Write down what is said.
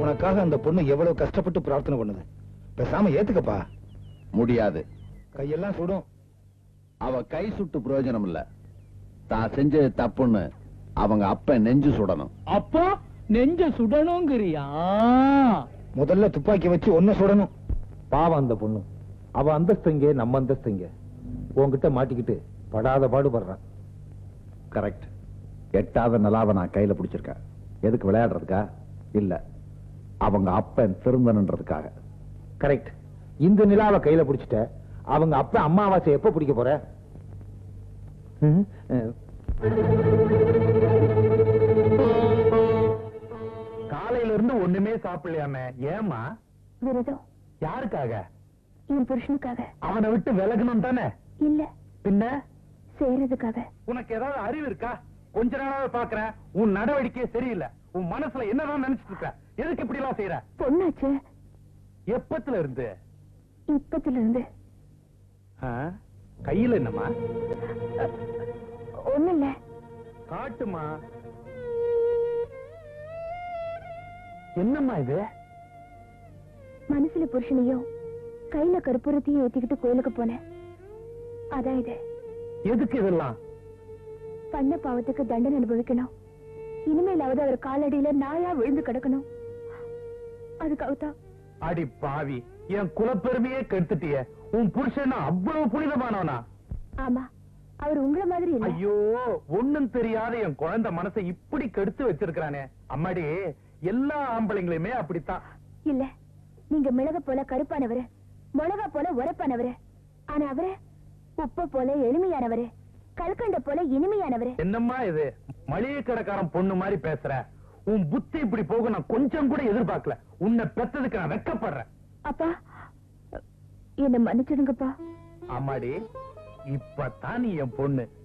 உனக்காக அந்த பொண்ணு எவ்வளவு கஷ்டப்பட்டு பிரார்த்தனை பண்ணுது பேசாம ஏத்துக்கப்பா முடியாது கையெல்லாம் சுடும் அவ கை சுட்டு பிரயோஜனம் இல்ல தான் செஞ்சது தப்புன்னு அவங்க அப்ப நெஞ்சு சுடணும் அப்போ நெஞ்ச சுடணுங்கிறியா முதல்ல துப்பாக்கி வச்சு ஒன்ன சுடணும் பாவம் அந்த பொண்ணு அவ அந்தஸ்துங்க நம்ம அந்தஸ்துங்க உன்கிட்ட மாட்டிக்கிட்டு படாத பாடுபடுறான் கரெக்ட் எட்டாவது நிலாவை நான் கையில பிடிச்சிருக்கேன் எதுக்கு விளையாடுறதுக்கா இல்ல அவங்க அப்பன் திருந்தனன்றதுக்காக கரெக்ட் இந்த நிலாவை கையில பிடிச்சிட்ட அவங்க அப்ப அம்மாவாசை எப்ப பிடிக்க போற ம், அஹ். காலையில இருந்து ஒண்ணுமே சாப்பிடலையாமே ஏமா விரதம் யாருக்காக என் புருஷனுக்காக அவனை விட்டு விலகணும் தானே இல்ல பின்ன செய்யறதுக்காக உனக்கு ஏதாவது அறிவு இருக்கா கொஞ்ச நாளாவே பாக்குறேன் உன் நடவடிக்கை சரியில்லை உன் மனசுல என்னதான் நினைச்சிட்டு இருக்க எதுக்கு இப்படி எல்லாம் செய்யற பொண்ணாச்சு எப்பத்துல இருந்து இப்பத்துல இருந்து ஆ? கையில என்னம்மா ஒண்ணு இல்ல காட்டுமா என்னம்மா இது மனசுல புருஷனையும் கையில கற்பூரத்தையும் ஏத்திக்கிட்டு கோயிலுக்கு போனேன் அதான் இது எதுக்கு இதெல்லாம் பண்ண பாவத்துக்கு தண்டனை அனுபவிக்கணும் இனிமேலாவது அவர் காலடியில நாயா விழுந்து கிடக்கணும் அதுக்காகத்தான் அடி பாவி என் குலப்பெருமையே கெடுத்துட்டிய உன் புருஷன் அவ்வளவு புனிதமானவனா ஆமா அவர் உங்கள மாதிரி இல்ல ஐயோ ஒண்ணும் தெரியாத என் குழந்தை மனசை இப்படி கெடுத்து வச்சிருக்கானே அம்மாடி எல்லா ஆம்பளைங்களுமே அப்படித்தான் இல்ல நீங்க மிளக போல கருப்பானவரு மிளகா போல உரப்பானவரு ஆனா அவரு உப்ப போல எளிமையானவரு கல்கண்ட போல இனிமையானவரு என்னம்மா இது மளிகை கடைக்காரன் பொண்ணு மாதிரி பேசுற உன் புத்தி இப்படி போக நான் கொஞ்சம் கூட எதிர்பார்க்கல உன்னை பெத்ததுக்கு நான் வெக்கப்படுறேன் அப்பா என்ன மன்னிச்சிடுங்கப்பா ஆமாடி இப்பதான் நீ என் பொண்ணு